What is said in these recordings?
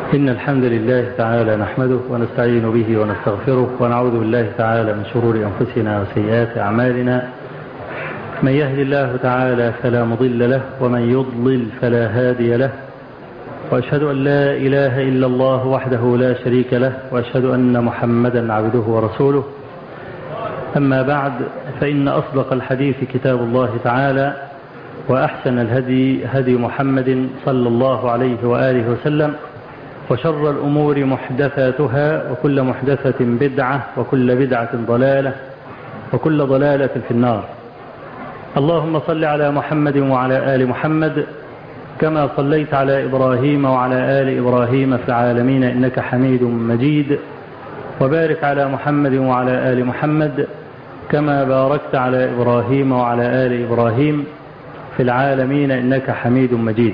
إن الحمد لله تعالى نحمده ونستعين به ونستغفره ونعوذ بالله تعالى من شرور أنفسنا وسيئات أعمالنا من يهد الله تعالى فلا مضل له ومن يضلل فلا هادي له وأشهد أن لا إله إلا الله وحده لا شريك له وأشهد أن محمدا عبده ورسوله أما بعد فإن أصدق الحديث كتاب الله تعالى وأحسن الهدي هدي محمد صلى الله عليه وآله وسلم وشر الأمور محدثاتها وكل محدثة بدعة وكل بدعة ضلالة وكل ضلالة في النار اللهم صل على محمد وعلى آل محمد كما صليت على إبراهيم وعلى آل إبراهيم في العالمين إنك حميد مجيد وبارك على محمد وعلى آل محمد كما باركت على إبراهيم وعلى آل إبراهيم في العالمين إنك حميد مجيد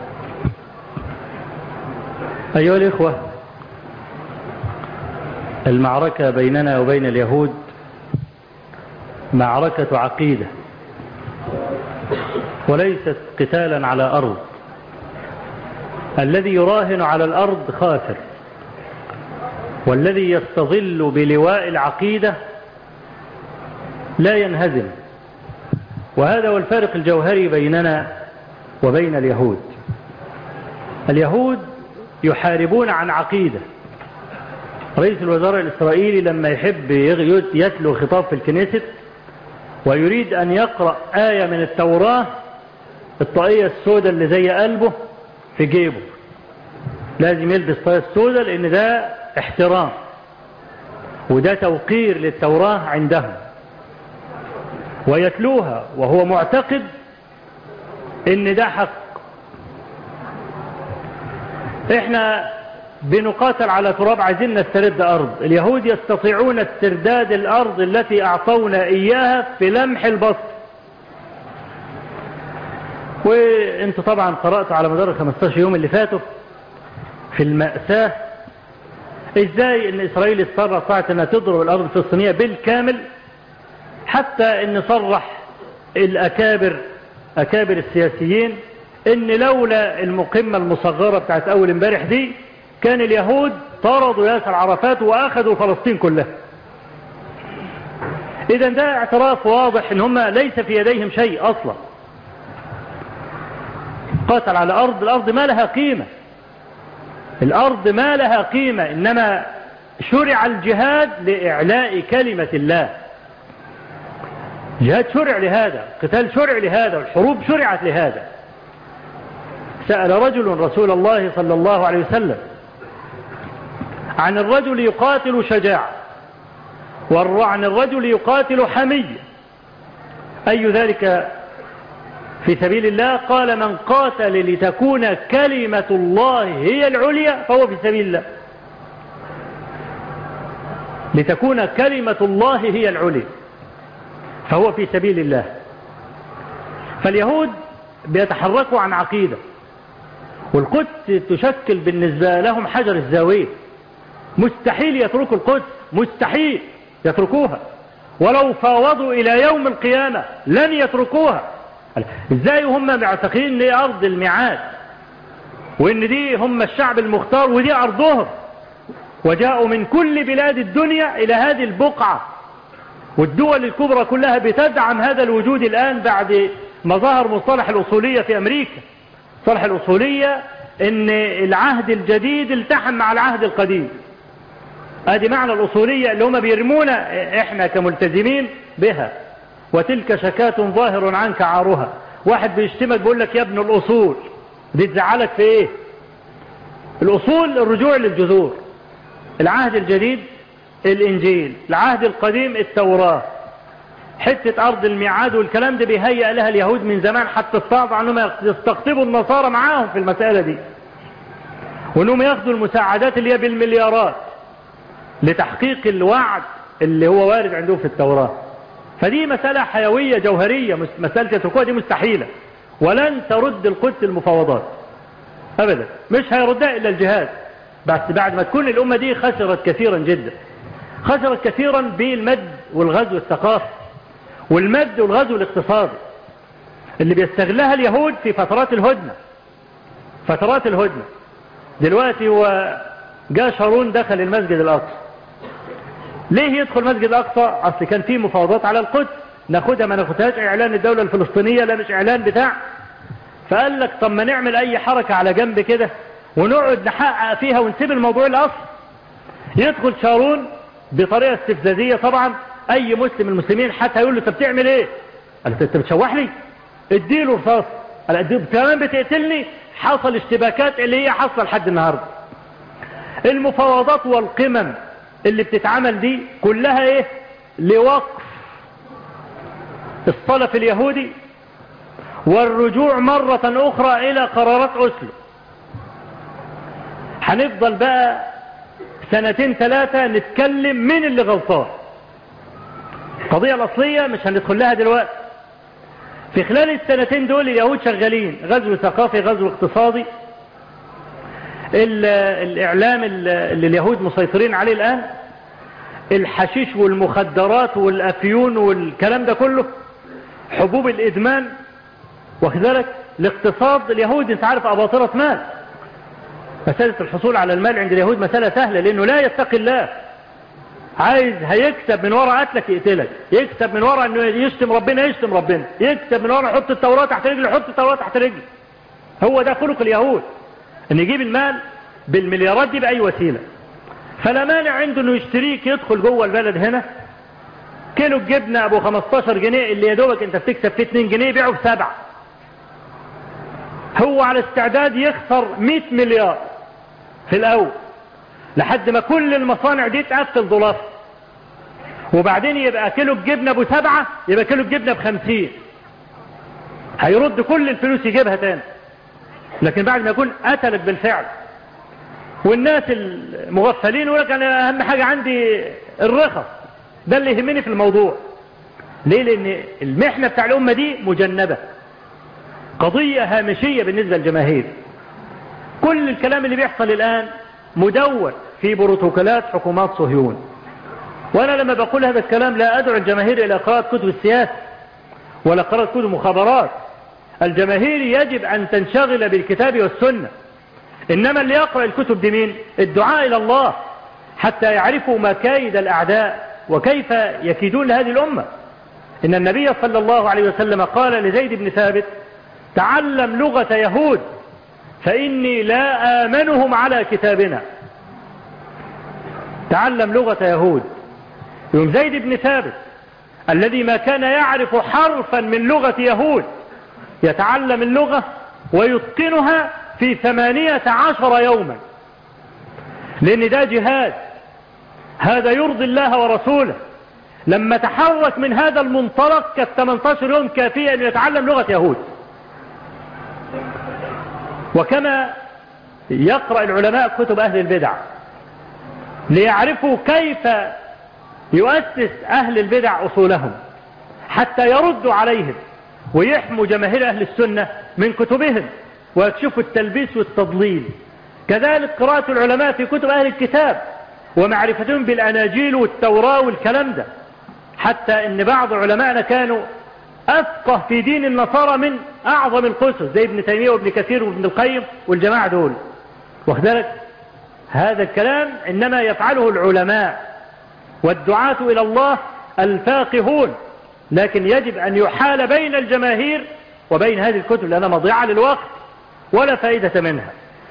أيها الإخوة المعركة بيننا وبين اليهود معركة عقيدة وليست قتالا على أرض الذي يراهن على الأرض خاسر والذي يستظل بلواء العقيدة لا ينهزم وهذا هو الفارق الجوهري بيننا وبين اليهود اليهود يحاربون عن عقيدة رئيس الوزراء الإسرائيلي لما يحب يتلو خطاب في الكنيست ويريد أن يقرأ آية من التوراة الطاقية السوداء اللي زي قلبه في جيبه لازم يلبس طاقية السوداء لأن ده احترام وده توقير للتوراة عندهم ويتلوها وهو معتقد ان ده حق احنا بنقاتل على تراب عايزين نسترد ارض اليهود يستطيعون استرداد الارض التي اعطونا اياها في لمح البسط وانت طبعا قرأت على مدار 15 يوم اللي فاتوا في المأساة ازاي ان اسرائيل استطاعت انها تضرب الارض الفلسطينية بالكامل حتى ان صرح الاكابر اكابر السياسيين ان لولا المقمة المصغرة بتاعت اول امبارح دي كان اليهود طردوا ياسر عرفات واخذوا فلسطين كلها اذا ده اعتراف واضح ان هم ليس في يديهم شيء اصلا قاتل على ارض الارض ما لها قيمة الارض ما لها قيمة انما شرع الجهاد لاعلاء كلمة الله جهاد شرع لهذا قتال شرع لهذا والحروب شرعت لهذا سأل رجل رسول الله صلى الله عليه وسلم عن الرجل يقاتل شجاعة وعن الرجل يقاتل حمية أي ذلك في سبيل الله قال من قاتل لتكون كلمة الله هي العليا فهو في سبيل الله لتكون كلمة الله هي العليا فهو في سبيل الله فاليهود بيتحركوا عن عقيدة والقدس تشكل بالنسبة لهم حجر الزاوية مستحيل يتركوا القدس مستحيل يتركوها ولو فاوضوا إلى يوم القيامة لن يتركوها ازاي هم معتقدين ان دي ارض الميعاد وان دي هم الشعب المختار ودي ارضهم وجاءوا من كل بلاد الدنيا الى هذه البقعة والدول الكبرى كلها بتدعم هذا الوجود الان بعد ما ظهر مصطلح الاصولية في امريكا مصطلح الاصولية ان العهد الجديد التحم مع العهد القديم ادي معنى الاصولية اللي هم بيرمونا احنا كملتزمين بها وتلك شكاة ظاهر عنك عارها واحد بيشتمك بيقول لك يا ابن الأصول دي تزعلك في ايه الأصول الرجوع للجذور العهد الجديد الإنجيل العهد القديم التوراة حتة أرض الميعاد والكلام ده بيهيئ لها اليهود من زمان حتى استطاعوا أنهم يستقطبوا النصارى معاهم في المسألة دي وأنهم ياخدوا المساعدات اللي هي بالمليارات لتحقيق الوعد اللي هو وارد عندهم في التوراة فدي مسألة حيوية جوهرية مسألة يتركوها دي مستحيلة ولن ترد القدس المفاوضات أبدا مش هيردها إلا الجهاد بس بعد ما تكون الأمة دي خسرت كثيرا جدا خسرت كثيرا بالمد والغزو الثقافي والمد والغزو الاقتصادي اللي بيستغلها اليهود في فترات الهدنة فترات الهدنة دلوقتي هو جاء شارون دخل المسجد الأقصى ليه يدخل المسجد الأقصى أصل كان فيه مفاوضات على القدس ناخدها ما ناخدهاش إعلان الدولة الفلسطينية لا مش إعلان بتاع فقال لك طب ما نعمل أي حركة على جنب كده ونقعد نحقق فيها ونسيب الموضوع الأصل يدخل شارون بطريقة استفزازية طبعا أي مسلم المسلمين حتى يقول له أنت بتعمل إيه؟ قال له أنت بتشوح لي؟ اديله رصاص قال اديله كمان بتقتلني حصل اشتباكات اللي هي حصل لحد النهارده المفاوضات والقمم اللي بتتعمل دي كلها ايه لوقف الصلف اليهودي والرجوع مرة اخرى الى قرارات اسلو هنفضل بقى سنتين ثلاثة نتكلم مين اللي غلطان القضية الاصلية مش هندخل لها دلوقتي في خلال السنتين دول اليهود شغالين غزو ثقافي غزو اقتصادي الإعلام اللي اليهود مسيطرين عليه الآن الحشيش والمخدرات والأفيون والكلام ده كله حبوب الإدمان وكذلك الاقتصاد اليهود انت عارف أباطرة مال مسألة الحصول على المال عند اليهود مسألة سهلة لأنه لا يتقي الله عايز هيكسب من ورا قتلك يقتلك يكسب من ورا انه يشتم ربنا يشتم ربنا يكسب من ورا يحط التوراة تحت رجله يحط التوراة تحت رجله هو ده خلق اليهود ان يجيب المال بالمليارات دي بأي وسيلة فلا مانع عنده انه يشتريك يدخل جوه البلد هنا كيلو الجبنة ابو 15 جنيه اللي يا دوبك انت بتكسب فيه 2 جنيه يبيعه بسبعة هو على استعداد يخسر 100 مليار في الاول لحد ما كل المصانع دي تقفل ضلاف وبعدين يبقى كيلو الجبنة ابو سبعة يبقى كيلو الجبنة بخمسين هيرد كل الفلوس يجيبها تاني لكن بعد ما يكون قتلك بالفعل والناس المغفلين يقول لك انا اهم حاجة عندي الرخص ده اللي يهمني في الموضوع ليه لان المحنة بتاع الامة دي مجنبة قضية هامشية بالنسبة للجماهير كل الكلام اللي بيحصل الان مدون في بروتوكولات حكومات صهيون وانا لما بقول هذا الكلام لا ادعو الجماهير الى قراءة كتب السياسة ولا قراءة كتب مخابرات الجماهير يجب ان تنشغل بالكتاب والسنة انما اللي يقرأ الكتب دي مين الدعاء الى الله حتى يعرفوا مكايد الاعداء وكيف يكيدون هذه الامة ان النبي صلى الله عليه وسلم قال لزيد بن ثابت تعلم لغة يهود فإني لا آمنهم على كتابنا تعلم لغة يهود يوم زيد بن ثابت الذي ما كان يعرف حرفا من لغة يهود يتعلم اللغة ويتقنها في ثمانية عشر يوما لأن ده جهاد هذا يرضي الله ورسوله لما تحرك من هذا المنطلق كانت 18 يوم كافية أن يتعلم لغة يهود وكما يقرأ العلماء كتب أهل البدع ليعرفوا كيف يؤسس أهل البدع أصولهم حتى يردوا عليهم ويحموا جماهير أهل السنة من كتبهم ويكشفوا التلبيس والتضليل كذلك قراءة العلماء في كتب أهل الكتاب ومعرفتهم بالأناجيل والتوراة والكلام ده حتى ان بعض علمائنا كانوا أفقه في دين النصارى من أعظم القسس زي ابن تيمية وابن كثير وابن القيم والجماعة دول واخذلك هذا الكلام إنما يفعله العلماء والدعاة إلى الله الفاقهون لكن يجب أن يحال بين الجماهير وبين هذه الكتب لأنها مضيعة للوقت ولا فائدة منها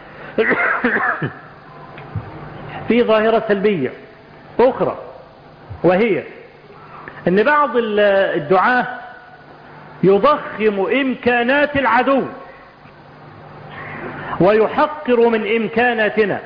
في ظاهرة سلبية أخرى وهي أن بعض الدعاة يضخم إمكانات العدو ويحقر من إمكاناتنا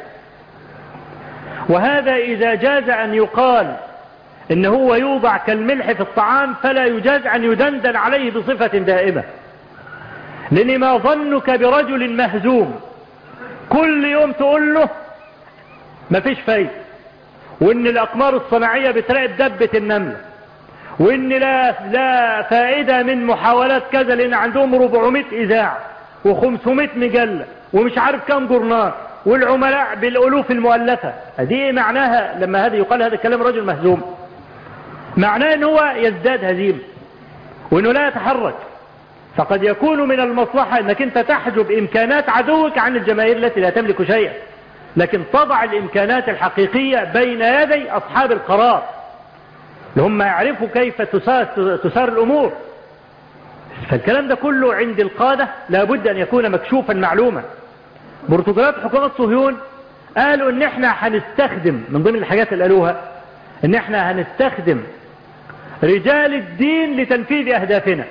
وهذا إذا جاز أن يقال إن هو يوضع كالملح في الطعام فلا يجاز أن يدندن عليه بصفة دائمة لأن ما ظنك برجل مهزوم كل يوم تقول له مفيش فايدة وإن الأقمار الصناعية بتراقب دبة النملة وإن لا, لا فائدة من محاولات كذا لأن عندهم 400 إذاعة و500 مجلة ومش عارف كم جورنال والعملاء بالألوف المؤلفة دي معناها لما هذا يقال هذا الكلام رجل مهزوم معناه ان هو يزداد هزيمة وانه لا يتحرك فقد يكون من المصلحة انك انت تحجب امكانات عدوك عن الجماهير التي لا تملك شيئا لكن تضع الإمكانات الحقيقية بين يدي أصحاب القرار اللي هم يعرفوا كيف تسار, تسار الأمور فالكلام ده كله عند القادة لابد أن يكون مكشوفا معلوما برتقالات حكومة صهيون قالوا ان احنا هنستخدم من ضمن الحاجات اللي قالوها ان احنا هنستخدم رجال الدين لتنفيذ اهدافنا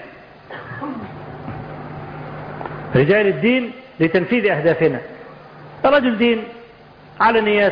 رجال الدين لتنفيذ اهدافنا رجل دين على نيات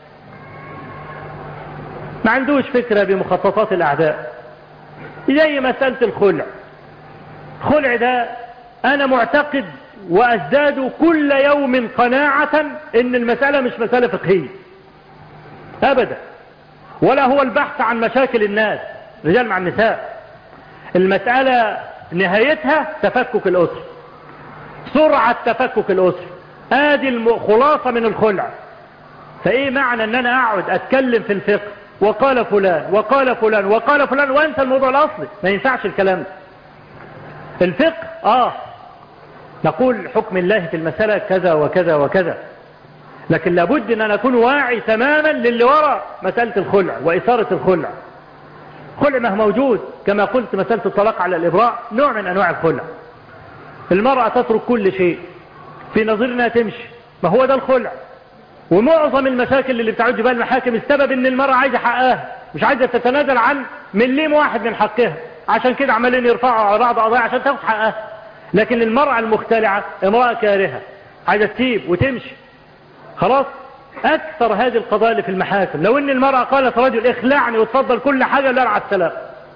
ما عندوش فكرة بمخططات الاعداء زي مسألة الخلع الخلع ده انا معتقد وازداد كل يوم قناعة ان المسألة مش مسألة فقهية ابدا ولا هو البحث عن مشاكل الناس رجال مع النساء المسألة نهايتها تفكك الأسر سرعة تفكك الأسر ادي الخلاصة من الخلع فايه معنى ان انا اقعد اتكلم في الفقه وقال فلان وقال فلان وقال فلان وانسى الموضوع الاصلي ما ينفعش الكلام ده الفقه اه نقول حكم الله في المسألة كذا وكذا وكذا لكن لابد ان انا اكون واعي تماما للي وراء مسألة الخلع واثارة الخلع خلع ما هو موجود كما قلت مسألة الطلاق على الابراء نوع من انواع الخلع المرأة تترك كل شيء في نظرنا تمشي ما هو ده الخلع ومعظم المشاكل اللي بتعود بها المحاكم السبب ان المرأة عايزة حقها مش عايزة تتنازل عن مليم واحد من حقها عشان كده عمالين يرفعوا على بعض قضايا عشان تاخد حقها لكن المرأة المختلعة امرأة كارهة عايزة تسيب وتمشي خلاص اكثر هذه القضايا اللي في المحاكم لو ان المرأة قالت رجل اخلعني وتفضل كل حاجة لا على السلام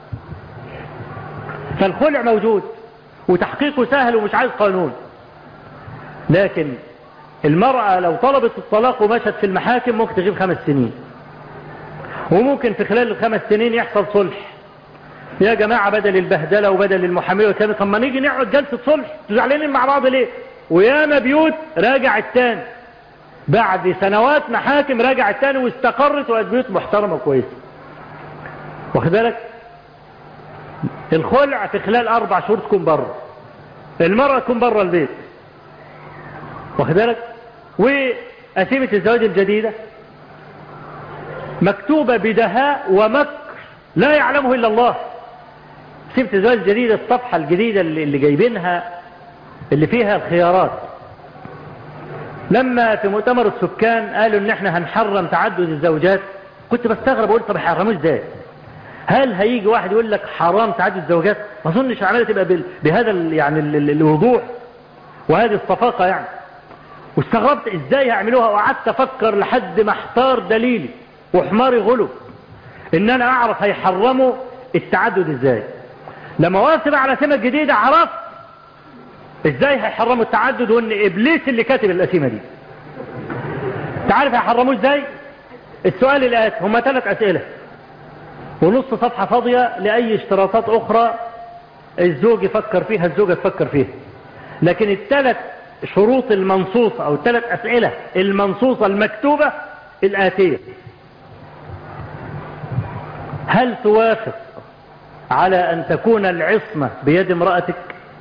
فالخلع موجود وتحقيقه سهل ومش عايز قانون لكن المرأة لو طلبت الطلاق ومشت في المحاكم ممكن تجيب خمس سنين وممكن في خلال الخمس سنين يحصل صلح يا جماعة بدل البهدلة وبدل المحامية والكلام طب ما نيجي نقعد جلسة صلح زعلانين مع بعض ليه وياما بيوت راجع التاني بعد سنوات محاكم راجع التاني واستقرت وقت بيوت محترمة كويسة واخد بالك الخلع في خلال اربع شهور تكون بره المرأة تكون بره البيت واخد بالك وأسيمة الزواج الجديدة مكتوبة بدهاء ومكر لا يعلمه إلا الله سيبت الزواج الجديدة الصفحة الجديدة اللي, اللي جايبينها اللي فيها الخيارات لما في مؤتمر السكان قالوا ان احنا هنحرم تعدد الزوجات كنت بستغرب اقول طب يحرموه ازاي هل هيجي واحد يقول لك حرام تعدد الزوجات ما اظنش العمليه تبقى بهذا يعني الوضوح وهذه الصفاقه يعني واستغربت ازاي هيعملوها وقعدت افكر لحد ما احتار دليلي وحماري غلو ان انا اعرف هيحرموا التعدد ازاي لما وقفت على سمة جديدة عرفت ازاي هيحرموا التعدد وان ابليس اللي كاتب الاسيمة دي تعرف هيحرموه ازاي السؤال الاتي هما ثلاث اسئلة ونص صفحة فاضية لأي اشتراطات أخرى الزوج يفكر فيها الزوجة تفكر فيها لكن الثلاث شروط المنصوصة أو الثلاث أسئلة المنصوصة المكتوبة الآتية هل توافق على أن تكون العصمة بيد امرأتك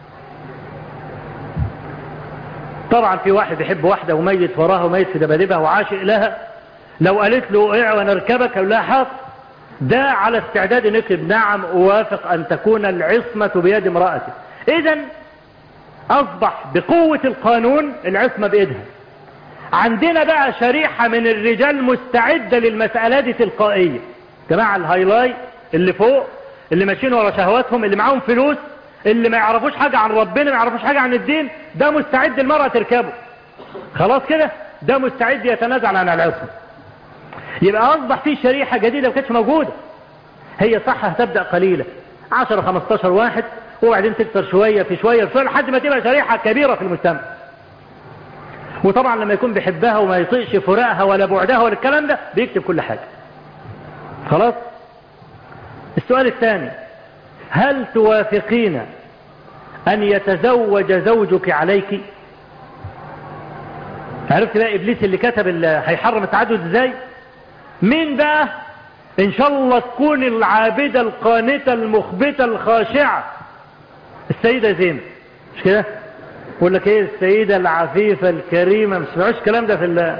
طبعا في واحد يحب واحدة وميت وراها وميت في دبادبها وعاشق لها لو قالت له اقع ونركبك لا حاط ده على استعداد نكتب نعم اوافق ان تكون العصمة بيد امرأتك اذا اصبح بقوة القانون العصمة بايدها عندنا بقى شريحة من الرجال مستعدة للمسألة دي تلقائية جماعة الهايلاي اللي فوق اللي ماشيين ورا شهواتهم اللي معاهم فلوس اللي ما يعرفوش حاجة عن ربنا ما يعرفوش حاجة عن الدين ده مستعد المرأة تركبه خلاص كده ده مستعد يتنازل عن العصمة يبقى اصبح في شريحة جديدة ما كانتش موجودة هي صح هتبدأ قليلة 10 15 واحد وبعدين تكتر شوية في شوية في شوية لحد ما تبقى شريحة كبيرة في المجتمع وطبعا لما يكون بيحبها وما يطيقش فراقها ولا بعدها ولا الكلام ده بيكتب كل حاجة خلاص السؤال الثاني هل توافقين ان يتزوج زوجك عليك عرفت بقى ابليس اللي كتب اللي هيحرم التعدد ازاي مين بقى ان شاء الله تكون العابدة القانتة المخبتة الخاشعة السيدة زينب مش كده يقول لك ايه السيدة العفيفة الكريمة مش سمعوش الكلام ده في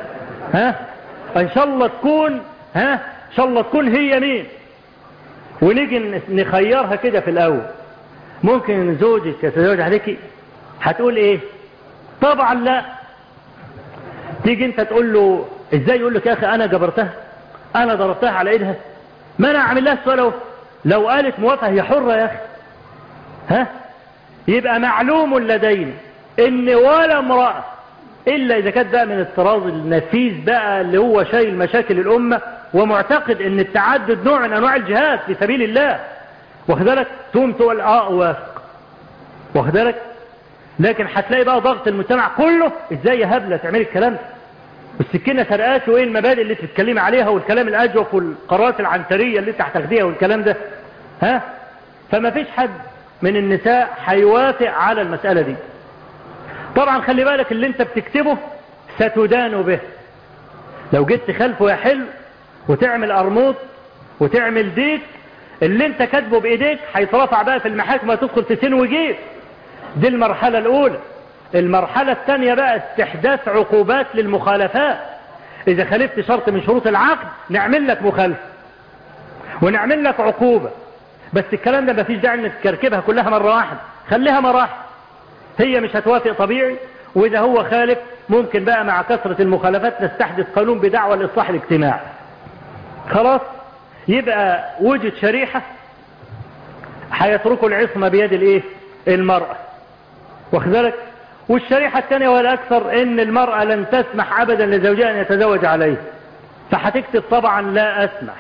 ها ان شاء الله تكون ها ان شاء الله تكون هي مين ونيجي نخيرها كده في الاول ممكن زوجك يتزوج عليك هتقول ايه طبعا لا تيجي انت تقول له ازاي يقول لك يا اخي انا جبرتها انا ضربتها على ايدها ما انا اعمل لها السؤال اهو لو قالت موافقه هي حره يا اخي ها يبقى معلوم لدينا ان ولا امراه الا اذا كانت بقى من الطراز النفيس بقى اللي هو شايل مشاكل الامه ومعتقد ان التعدد نوع من انواع الجهاد في سبيل الله واخد بالك تقوم تقول اه اوافق واخد بالك لكن هتلاقي بقى ضغط المجتمع كله ازاي يا هبله تعملي الكلام ده والسكينه سرقات وايه المبادئ اللي بتتكلمي عليها والكلام الاجوف والقرارات العنتريه اللي انت هتاخديها والكلام ده ها فما فيش حد من النساء هيوافق على المساله دي طبعا خلي بالك اللي انت بتكتبه ستدان به لو جيت تخالفه يا حلو وتعمل قرموط وتعمل ديك اللي انت كاتبه بايديك هيترفع بقى في المحاكم وتدخل في سن وجيب دي المرحلة الاولى المرحلة الثانية بقى استحداث عقوبات للمخالفات اذا خالفت شرط من شروط العقد نعمل لك مخالفة ونعمل لك عقوبة بس الكلام ده مفيش داعي انك تكركبها كلها مرة واحدة خليها مراحل هي مش هتوافق طبيعي واذا هو خالف ممكن بقى مع كثرة المخالفات نستحدث قانون بدعوة الاصلاح الاجتماعي خلاص يبقى وجد شريحة هيتركوا العصمة بيد الايه المرأة واخد بالك والشريحة الثانية والأكثر إن المرأة لن تسمح أبدا لزوجها أن يتزوج عليه فهتكتب طبعا لا أسمح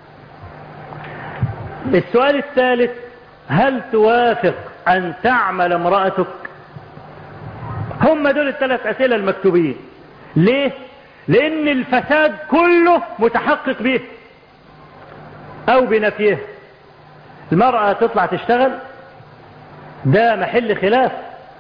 السؤال الثالث هل توافق أن تعمل امرأتك هم دول الثلاث أسئلة المكتوبين ليه لأن الفساد كله متحقق به أو بنفيه المرأة تطلع تشتغل ده محل خلاف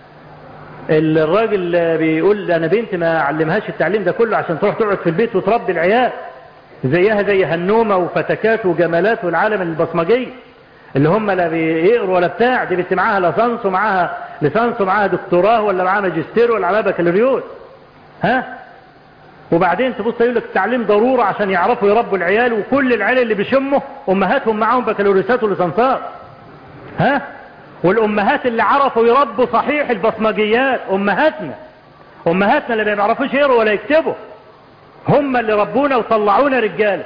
الراجل بيقول انا بنت ما علمهاش التعليم ده كله عشان تروح تقعد في البيت وتربي العيال زيها زي هنومه وفتكات وجمالات والعالم البصمجي اللي هم لا بيقروا ولا بتاع دي بنت معاها لسانس ومعاها لسانس ومعاها دكتوراه ولا معاها ماجستير ولا معاها بكالوريوس ها وبعدين تبص يقول لك التعليم ضروره عشان يعرفوا يربوا العيال وكل العيال اللي بيشموا امهاتهم معاهم بكالوريوسات ولسانسات ها والامهات اللي عرفوا يربوا صحيح البصمجيات امهاتنا امهاتنا اللي ما بيعرفوش يقروا ولا يكتبوا هم اللي ربونا وطلعونا رجاله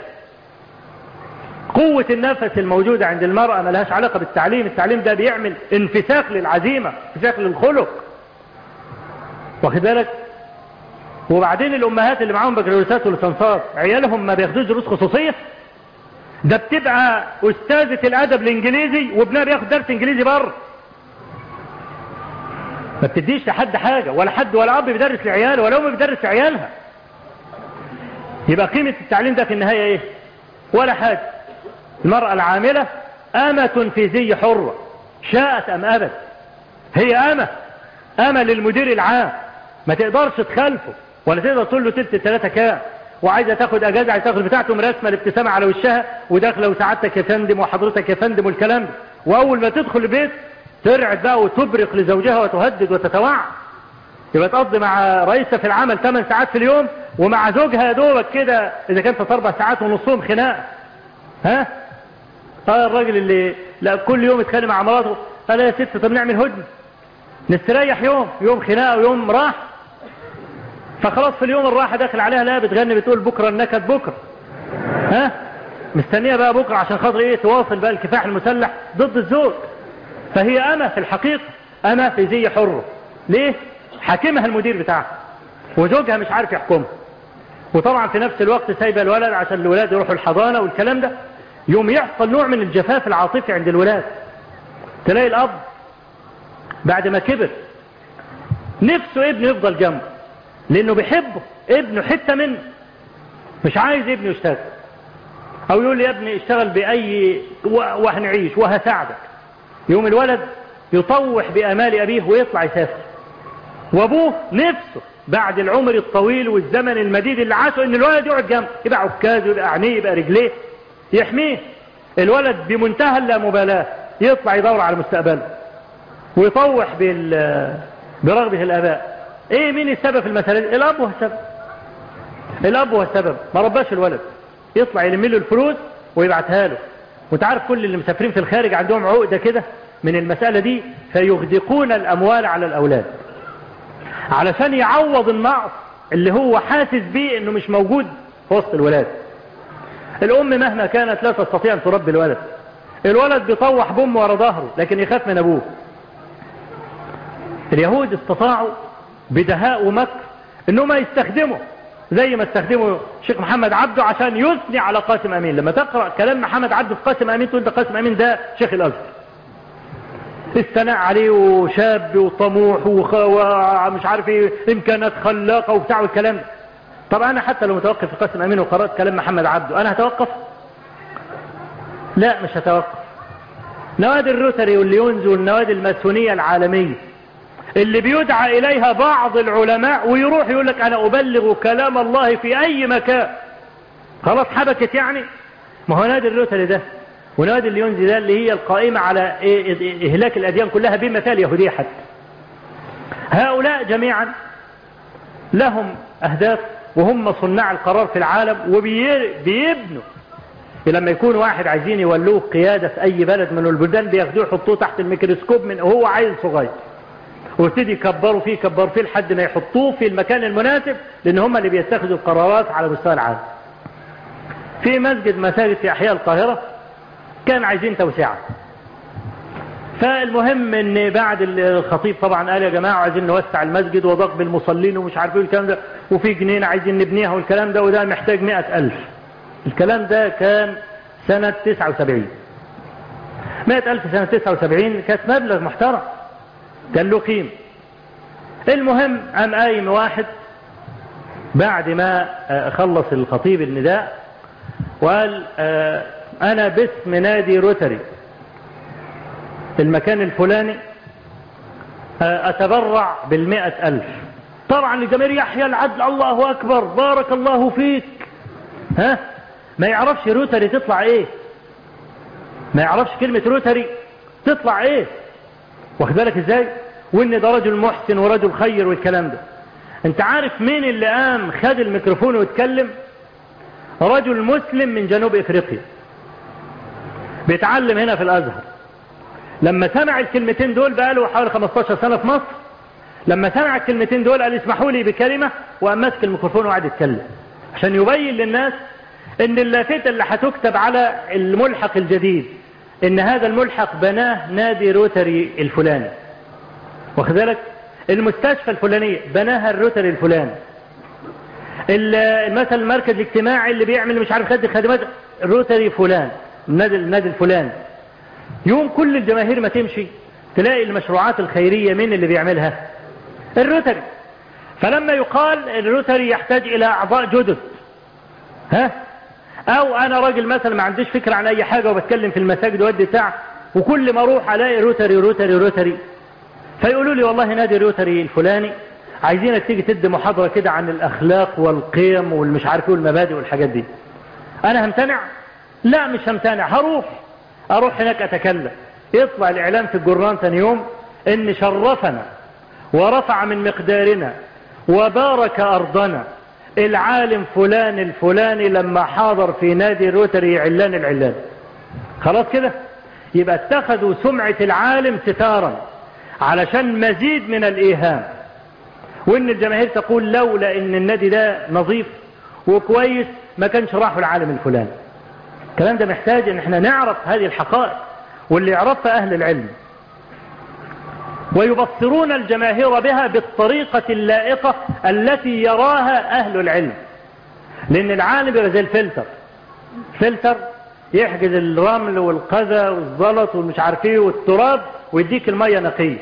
قوة النفس الموجودة عند المرأة ما لهاش علاقة بالتعليم التعليم ده بيعمل انفساخ للعزيمة انفساخ للخلق واخد بالك وبعدين الامهات اللي معاهم بكالوريوسات ولسانسات عيالهم ما بياخدوش دروس خصوصية ده بتبقى استاذة الادب الانجليزي وابنها بياخد درس انجليزي بره ما بتديش لحد حاجة ولا حد ولا اب بيدرس لعياله ولا ام بيدرس لعيالها يبقى قيمة التعليم ده في النهاية ايه ولا حاجة المرأة العاملة امة في زي حرة شاءت ام ابت هي امة امة للمدير العام ما تقدرش تخالفه ولا تقدر تقول له تلت التلاتة كام وعايزه تاخد اجازه عايزه تاخد بتاعته مرسمه الابتسامه على وشها وداخله وسعادتك يا فندم وحضرتك يا فندم والكلام ده واول ما تدخل البيت ترعد بقى وتبرق لزوجها وتهدد وتتوعد يبقى تقضي مع رئيسها في العمل 8 ساعات في اليوم ومع زوجها يا دوبك كده اذا كانت اربع ساعات ونصهم خناقه ها اه الراجل اللي لا كل يوم يتخانق مع مراته قال يا ست طب نعمل هدنه نستريح يوم يوم خناقه ويوم راح فخلاص في اليوم الراحة داخل عليها لا بتغني بتقول بكرة النكد بكرة ها مستنية بقى بكرة عشان خاطر ايه تواصل بقى الكفاح المسلح ضد الزوج فهي أنا في الحقيقة أنا في زي حرة ليه حاكمها المدير بتاعها وزوجها مش عارف يحكمها وطبعا في نفس الوقت سايبه الولد عشان الولاد يروحوا الحضانة والكلام ده يوم يحصل نوع من الجفاف العاطفي عند الولاد تلاقي الأب بعد ما كبر نفسه ابنه يفضل جنبه لانه بيحبه ابنه حتة منه مش عايز ابنه يشتغل او يقول لي يا ابني اشتغل باي وهنعيش وهساعدك يوم الولد يطوح بامال ابيه ويطلع يسافر وابوه نفسه بعد العمر الطويل والزمن المديد اللي عاشه ان الولد يقعد جنبه يبقى عكازه يبقى عينيه يبقى رجليه يحميه الولد بمنتهى اللامبالاه يطلع يدور على مستقبله ويطوح بال برغبه الاباء ايه مين السبب في المسألة دي الاب هو السبب الاب هو السبب ما رباش الولد يطلع يلم له الفلوس ويبعتها له وانت عارف كل اللي مسافرين في الخارج عندهم عقده كده من المساله دي فيغدقون الاموال على الاولاد علشان يعوض النقص اللي هو حاسس بيه انه مش موجود في وسط الولاد الام مهما كانت لا تستطيع ان تربي الولد الولد بيطوح بامه ورا ظهره لكن يخاف من ابوه اليهود استطاعوا بدهاء ومكر انهم يستخدموا زي ما استخدموا الشيخ محمد عبده عشان يثني على قاسم امين لما تقرا كلام محمد عبده في قاسم امين تقول ده قاسم امين ده شيخ الازهر الثناء عليه وشاب وطموح ومش عارف ايه امكانات خلاقه وبتاع والكلام ده طب انا حتى لو متوقف في قاسم امين وقرات كلام محمد عبده انا هتوقف لا مش هتوقف نوادي الروتري والليونز والنوادي الماسونيه العالميه اللي بيدعى إليها بعض العلماء ويروح يقول لك أنا أبلغ كلام الله في أي مكان خلاص حبكت يعني ما هو نادي الروتري ده ونادي اليونزي ده اللي هي القائمة على إهلاك الأديان كلها بما فيها اليهودية حتى هؤلاء جميعا لهم أهداف وهم صناع القرار في العالم وبيبنوا لما يكون واحد عايزين يولوه قيادة في أي بلد من البلدان بياخدوه يحطوه تحت الميكروسكوب من وهو عيل صغير وابتدي يكبروا فيه يكبروا فيه لحد ما يحطوه في المكان المناسب لان هم اللي بيتخذوا القرارات على مستوى العالم في مسجد مساجد في احياء القاهرة كان عايزين توسعة فالمهم ان بعد الخطيب طبعا قال يا جماعة عايزين نوسع المسجد وضغط بالمصلين ومش عارف ايه الكلام ده وفي جنينة عايزين نبنيها والكلام ده وده محتاج مئة الف الكلام ده كان سنة 79 مئة الف سنة 79 كانت مبلغ محترم كان له قيمة المهم قام قايم واحد بعد ما خلص الخطيب النداء وقال انا باسم نادي روتري في المكان الفلاني اتبرع بالمئة الف طبعا الجماهير يحيى العدل الله اكبر بارك الله فيك ها ما يعرفش روتري تطلع ايه ما يعرفش كلمة روتري تطلع ايه واخد بالك ازاي وان ده رجل محسن ورجل خير والكلام ده انت عارف مين اللي قام خد الميكروفون واتكلم رجل مسلم من جنوب افريقيا بيتعلم هنا في الازهر لما سمع الكلمتين دول بقى له حوالي 15 سنة في مصر لما سمع الكلمتين دول قال اسمحوا لي بكلمة وقام ماسك الميكروفون وقعد يتكلم عشان يبين للناس ان اللافتة اللي هتكتب على الملحق الجديد ان هذا الملحق بناه نادي روتري الفلاني واخد بالك المستشفى الفلانية بناها الروتري الفلاني مثلا المركز الاجتماعي اللي بيعمل مش عارف خد خدمات الروتري فلان النادي النادي الفلاني يوم كل الجماهير ما تمشي تلاقي المشروعات الخيرية مين اللي بيعملها الروتري فلما يقال الروتري يحتاج الى اعضاء جدد ها او انا راجل مثلا ما عنديش فكرة عن اي حاجة وبتكلم في المساجد ودي ساعة وكل ما اروح الاقي روتري روتري روتري فيقولوا لي والله نادي روتري الفلاني عايزينك تيجي تدي محاضرة كده عن الاخلاق والقيم والمش عارف ايه والمبادئ والحاجات دي انا همتنع لا مش همتنع هروح اروح هناك اتكلم يطلع الاعلان في الجران ثاني يوم ان شرفنا ورفع من مقدارنا وبارك ارضنا العالم فلان الفلاني لما حاضر في نادي روتري علان العلان خلاص كده يبقى اتخذوا سمعة العالم ستارا علشان مزيد من الايهام وان الجماهير تقول لولا ان النادي ده نظيف وكويس ما كانش راحوا العالم الفلاني الكلام ده محتاج ان احنا نعرف هذه الحقائق واللي يعرفها اهل العلم ويبصرون الجماهير بها بالطريقة اللائقة التي يراها أهل العلم لأن العالم يبقى زي الفلتر فلتر يحجز الرمل والقذى والزلط والمش عارف ايه والتراب ويديك المية نقية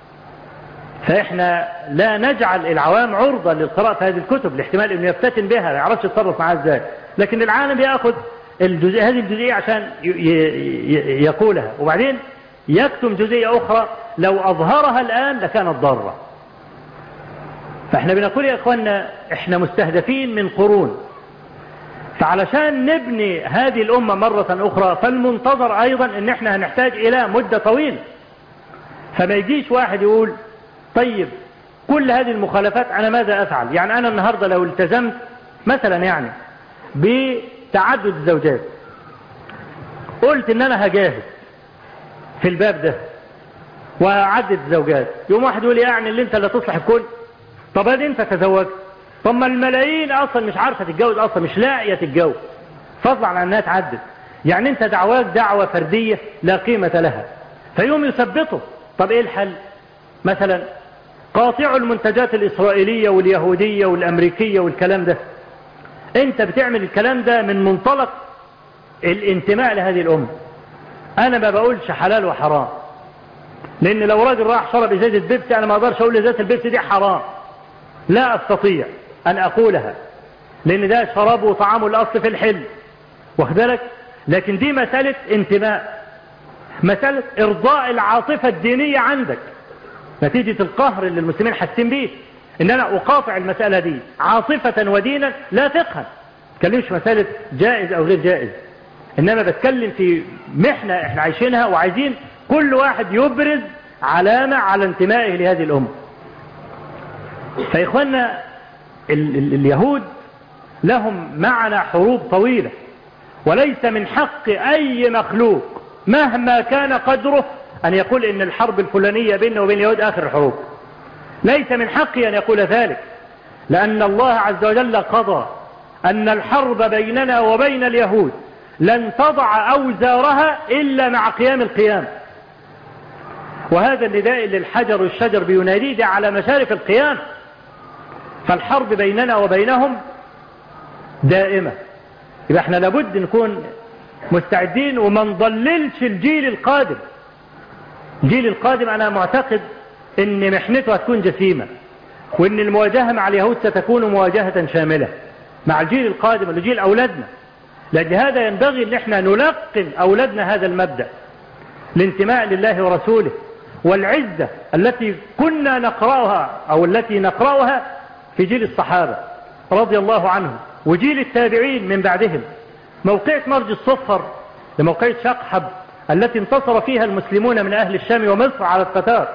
فإحنا لا نجعل العوام عرضة للقراءة هذه الكتب لاحتمال انه يفتتن بها ما يعرفش يتصرف معاها ازاي لكن العالم ياخذ الجزء هذه الجزئية عشان يقولها وبعدين يكتم جزئية أخرى لو أظهرها الآن لكانت ضارة فإحنا بنقول يا إخوانا إحنا مستهدفين من قرون فعلشان نبني هذه الأمة مرة أخرى فالمنتظر أيضا إن إحنا هنحتاج إلى مدة طويلة فما يجيش واحد يقول طيب كل هذه المخالفات أنا ماذا أفعل يعني أنا النهاردة لو التزمت مثلا يعني بتعدد الزوجات قلت ان انا هجاهد في الباب ده وهعدد الزوجات يوم واحد يقول يعني اللي انت اللي تصلح الكل طب ادي انت تزوجت طب ما الملايين اصلا مش عارفه تتجوز اصلا مش لاقيه تتجوز فضلا عن انها تعدد يعني انت دعواك دعوة فردية لا قيمة لها فيوم يثبته طب ايه الحل مثلا قاطع المنتجات الاسرائيلية واليهودية والامريكية والكلام ده انت بتعمل الكلام ده من منطلق الانتماء لهذه الامة انا ما بقولش حلال وحرام لان لو راجل راح شرب ازازة بيبسي انا ما اقدرش اقول ازازة البيبسي دي حرام لا استطيع ان اقولها لان ده شرابه وطعامه الاصل في الحل واخد بالك لكن دي مسألة انتماء مسألة ارضاء العاطفة الدينية عندك نتيجة القهر اللي المسلمين حاسين بيه ان انا اقاطع المسألة دي عاطفة ودينا لا فقها تكلمش مسألة جائز او غير جائز انما بتكلم في محنة احنا عايشينها وعايزين كل واحد يبرز علامة على انتمائه لهذه الامة فاخوانا ال ال اليهود لهم معنا حروب طويلة وليس من حق أي مخلوق مهما كان قدره أن يقول إن الحرب الفلانية بيننا وبين اليهود آخر الحروب ليس من حقي أن يقول ذلك لأن الله عز وجل قضى أن الحرب بيننا وبين اليهود لن تضع أوزارها إلا مع قيام القيامة وهذا النداء اللي الحجر والشجر بيناديه ده على مشارف القيامة فالحرب بيننا وبينهم دائمة يبقى احنا لابد نكون مستعدين وما نضللش الجيل القادم الجيل القادم انا معتقد ان محنته هتكون جسيمة وان المواجهة مع اليهود ستكون مواجهة شاملة مع الجيل القادم اللي جيل اولادنا لأجل هذا ينبغي ان احنا نلقن اولادنا هذا المبدأ الانتماء لله ورسوله والعزة التي كنا نقرأها او التي نقرأها في جيل الصحابة رضي الله عنهم وجيل التابعين من بعدهم موقعة مرج الصفر لموقعة شقحب التي انتصر فيها المسلمون من أهل الشام ومصر على التتار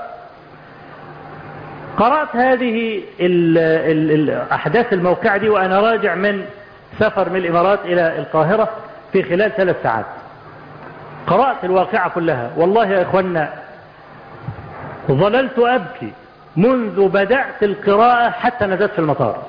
قرأت هذه ال ال الأحداث الموقعة دي وأنا راجع من سفر من الإمارات إلى القاهرة في خلال ثلاث ساعات قرأت الواقعة كلها والله يا إخوانا ظللت أبكي منذ بدأت القراءة حتى نزلت في المطار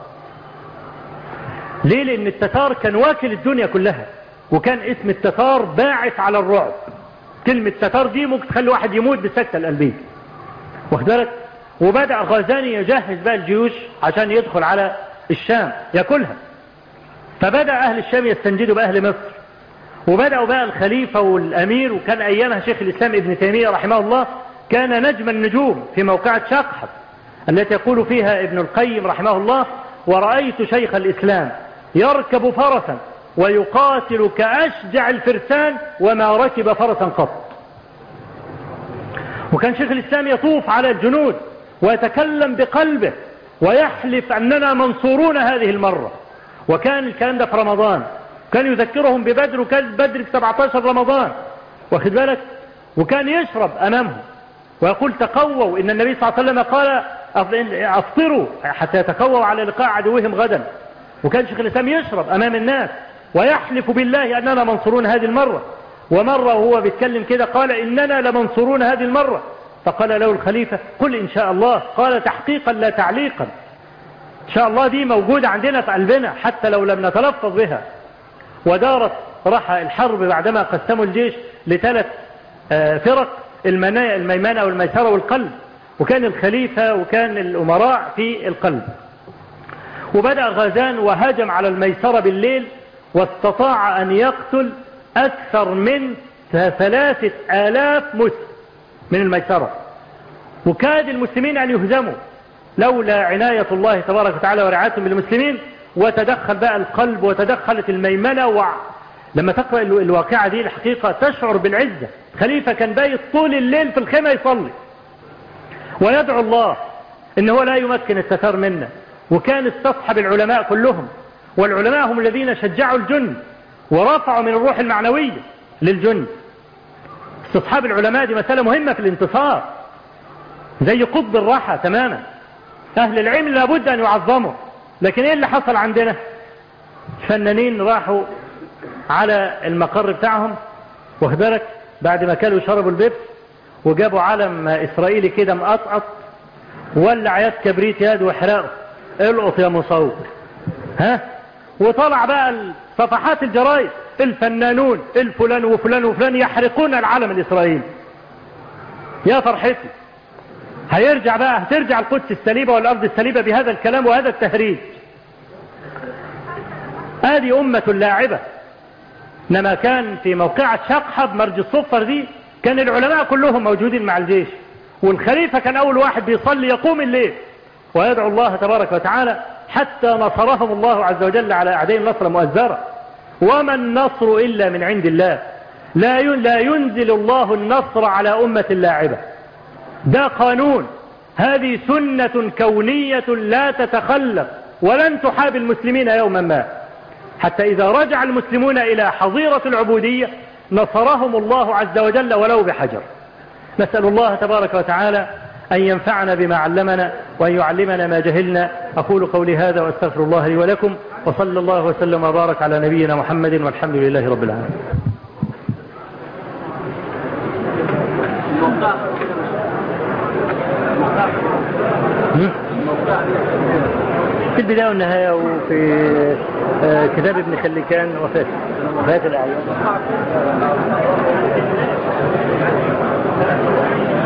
ليه لان التتار كان واكل الدنيا كلها وكان اسم التتار باعث على الرعب كلمة تتار دي ممكن تخلي واحد يموت بالسكتة القلبية واخد بالك وبدأ غازاني يجهز بقى الجيوش عشان يدخل على الشام ياكلها فبدأ أهل الشام يستنجدوا بأهل مصر وبدأوا بقى الخليفة والأمير وكان أيامها شيخ الإسلام ابن تيمية رحمه الله كان نجم النجوم في موقعة شقحب التي يقول فيها ابن القيم رحمه الله ورأيت شيخ الإسلام يركب فرسا ويقاتل كأشجع الفرسان وما ركب فرسا قط وكان شيخ الإسلام يطوف على الجنود ويتكلم بقلبه ويحلف أننا منصورون هذه المرة وكان الكلام ده في رمضان كان يذكرهم ببدر وكان بدر في 17 رمضان واخد بالك وكان يشرب أمامهم ويقول تقووا إن النبي صلى الله عليه وسلم قال أفطروا حتى يتقووا على لقاء عدوهم غدا وكان شيخ الإسلام يشرب أمام الناس ويحلف بالله أننا منصورون هذه المرة ومرة وهو بيتكلم كده قال إننا لمنصورون هذه المرة فقال له الخليفة قل إن شاء الله قال تحقيقا لا تعليقا إن شاء الله دي موجودة عندنا في قلبنا حتى لو لم نتلفظ بها ودارت راح الحرب بعدما قسموا الجيش لثلاث فرق الميمنة والميسرة والقلب وكان الخليفة وكان الأمراء في القلب وبدأ غازان وهاجم على الميسرة بالليل واستطاع أن يقتل أكثر من ثلاثة آلاف مسلم من الميسرة وكاد المسلمين أن يهزموا لولا عناية الله تبارك وتعالى ورعايتهم بالمسلمين وتدخل بقى القلب وتدخلت الميمنة وع... لما تقرأ الواقعة دي الحقيقة تشعر بالعزة خليفة كان بايت طول الليل في الخيمة يصلي ويدعو الله ان هو لا يمكن التتار منا وكان استصحب العلماء كلهم والعلماء هم الذين شجعوا الجند ورفعوا من الروح المعنوية للجند استصحاب العلماء دي مسألة مهمة في الانتصار زي قطب الراحة تماما أهل العلم لابد أن يعظموا لكن إيه اللي حصل عندنا فنانين راحوا على المقر بتاعهم واخد بالك بعد ما كانوا شربوا البيبس وجابوا علم اسرائيلي كده مقطقط ولع يد كبريت يد واحرقه القط يا مصور ها وطلع بقى صفحات الجرايد الفنانون الفلان وفلان وفلان يحرقون العلم الاسرائيلي يا فرحتي هيرجع بقى هترجع القدس السليبة والأرض السليبة بهذا الكلام وهذا التهريج هذه أمة لاعبة إنما كان في موقعة شقحب مرج الصفر دي كان العلماء كلهم موجودين مع الجيش والخليفة كان أول واحد بيصلي يقوم الليل ويدعو الله تبارك وتعالى حتى نصرهم الله عز وجل على أعدائهم نصر مؤزرة وما النصر إلا من عند الله لا لا ينزل الله النصر على أمة لاعبة ده قانون هذه سنة كونية لا تتخلف ولن تحاب المسلمين يوما ما حتى إذا رجع المسلمون إلى حظيرة العبودية نصرهم الله عز وجل ولو بحجر نسأل الله تبارك وتعالى أن ينفعنا بما علمنا وأن يعلمنا ما جهلنا أقول قولي هذا وأستغفر الله لي ولكم وصلى الله وسلم وبارك على نبينا محمد والحمد لله رب العالمين في البداية والنهاية وفي كتاب ابن خليكان وفاة وفاة الأعيان